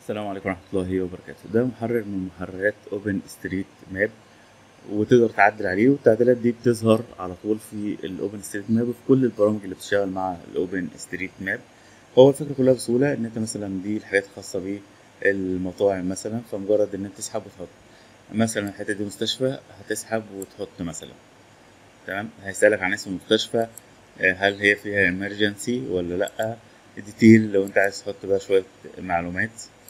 السلام عليكم ورحمة الله وبركاته ده محرر من محررات اوبن ستريت ماب وتقدر تعدل عليه والتعديلات دي بتظهر على طول في الاوبن ستريت ماب وفي كل البرامج اللي بتشتغل مع الاوبن ستريت ماب هو الفكرة كلها بسهولة ان انت مثلا دي الحاجات الخاصة بالمطاعم مثلا فمجرد ان انت تسحب وتحط مثلا الحتة دي مستشفى هتسحب وتحط مثلا تمام هيسألك عن اسم المستشفى آه، هل هي فيها emergency ولا لأ ديتيل لو انت عايز تحط بقى شوية معلومات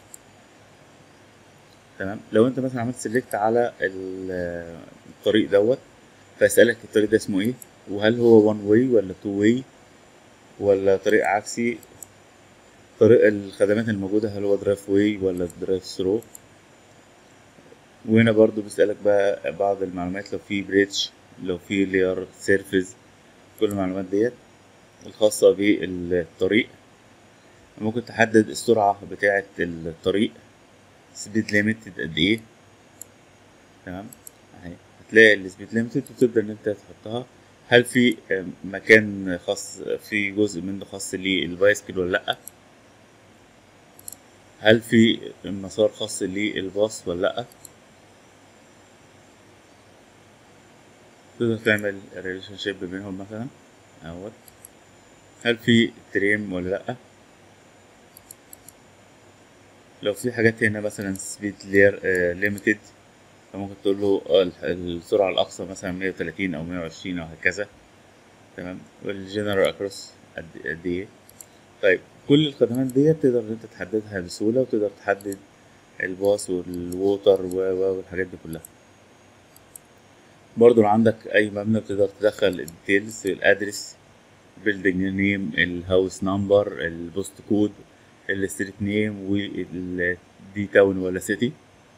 تمام لو انت مثلا عملت سيلكت على ال- الطريق دوت فيسألك الطريق ده اسمه ايه وهل هو وان واي ولا تو واي ولا طريق عكسي طريق الخدمات الموجودة هل هو درايف واي ولا درايف ثرو وهنا برضو بيسألك بقى بعض المعلومات لو في بريدج لو في لير سيرفيس كل المعلومات ديت الخاصة بالطريق ممكن تحدد السرعة بتاعة الطريق سبيد ليميتد قد ايه تمام اهي هتلاقي السبيد ليميتد وتبدأ ان انت تحطها هل في آم، مكان خاص في جزء منه خاص للبايسكل ولا لأ هل في مسار خاص للباص ولا لأ تقدر تعمل ريليشن شيب بينهم مثلا اهوت هل في تريم ولا لأ لو في حاجات هنا مثلا سبيد لير ليميتد فممكن تقول له آه، الح- السرعة الأقصى مثلا 130 أو 120 أو هكذا تمام والجنرال أكروس قد قد إيه طيب كل الخدمات دي تقدر إن أنت تحددها بسهولة وتقدر تحدد الباص والووتر و و والحاجات دي كلها برضو لو عندك أي مبنى بتقدر تدخل الديتيلز الأدرس بيلدينج نيم الهاوس نمبر البوست كود الستريت نيم والدي تاون ولا سيتي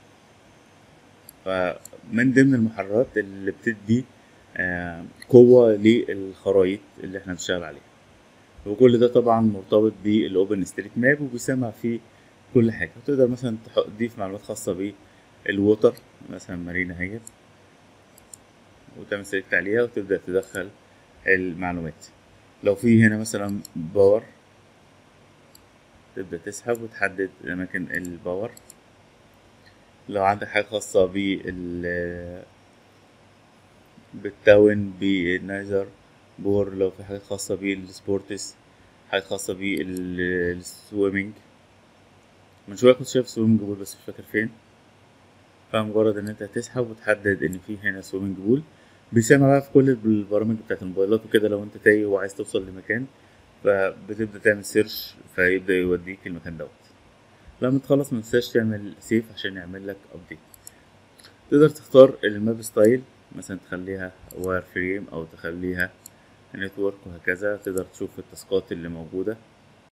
فمن ضمن المحررات اللي بتدي آه، قوة للخرايط اللي احنا بنشتغل عليها وكل ده طبعا مرتبط بالاوبن ستريت ماب وبيسمع فيه كل حاجة تقدر مثلا تح- تضيف معلومات خاصة بالووتر مثلا مارينا هي وتعمل سيلكت عليها وتبدأ تدخل المعلومات لو في هنا مثلا باور تبدأ تسحب وتحدد أماكن الباور لو عندك حاجة خاصة بال بالتاون بالنايزر بور لو في حاجات خاصة بالسبورتس حاجات خاصة بالسويمنج من شوية كنت شايف سويمنج بول بس مش فاكر فين فمجرد ان انت تسحب وتحدد ان في هنا سويمنج بول بيسمع بقى في كل البرامج بتاعت الموبايلات وكده لو انت تايه وعايز توصل لمكان فبتبدأ تعمل سيرش فيبدأ يوديك المكان دوت لما تخلص متنساش تعمل سيف عشان يعمل لك ابديت تقدر تختار الماب ستايل مثلا تخليها واير فريم او تخليها نتورك وهكذا تقدر تشوف التاسكات اللي موجودة